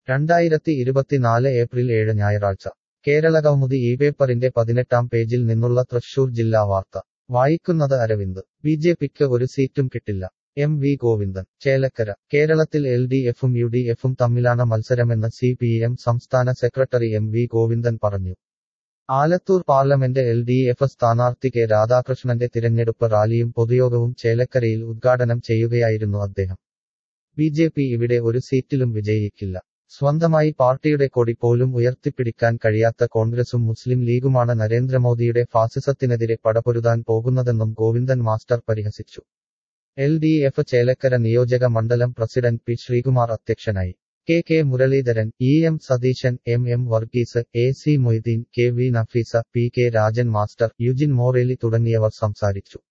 രണ്ടായിരത്തി ഇരുപത്തിനാല് ഏപ്രിൽ ഏഴ് ഞായറാഴ്ച കേരളകൗമുദി ഈ പേപ്പറിന്റെ പതിനെട്ടാം പേജിൽ നിന്നുള്ള തൃശൂർ ജില്ലാ വാർത്ത വായിക്കുന്നത് അരവിന്ദ് ബി ജെ പിക്ക് ഒരു സീറ്റും കിട്ടില്ല എം വി ഗോവിന്ദൻ ചേലക്കര കേരളത്തിൽ എൽ ഡി എഫും യു ഡി എഫും തമ്മിലാണ് മത്സരമെന്ന് സി പി എം സംസ്ഥാന സെക്രട്ടറി എം വി ഗോവിന്ദൻ പറഞ്ഞു Alathur parliament L D F സ്ഥാനാർത്ഥി കെ രാധാകൃഷ്ണന്റെ തിരഞ്ഞെടുപ്പ് റാലിയും പൊതുയോഗവും ചേലക്കരയിൽ ഉദ്ഘാടനം ചെയ്യുകയായിരുന്നു അദ്ദേഹം ബി ജെ പി ഇവിടെ ഒരു സീറ്റിലും വിജയിക്കില്ല സ്വന്തമായി പാർട്ടിയുടെ കൊടി പോലും ഉയർത്തിപ്പിടിക്കാൻ കഴിയാത്ത കോൺഗ്രസും മുസ്ലിം ലീഗുമാണ് നരേന്ദ്രമോദിയുടെ ഫാസിസത്തിനെതിരെ പടപൊരുതാൻ പോകുന്നതെന്നും ഗോവിന്ദൻ മാസ്റ്റർ പരിഹസിച്ചു എൽ ഡി എഫ് ചേലക്കര നിയോജക മണ്ഡലം പ്രസിഡന്റ് പി ശ്രീകുമാർ അധ്യക്ഷനായി K K Muraleedharan E M Satheesan M M Varghese A C Moideen K V Nafeesa P K Rajan master Eugene Moreli തുടങ്ങിയവർ സംസാരിച്ചു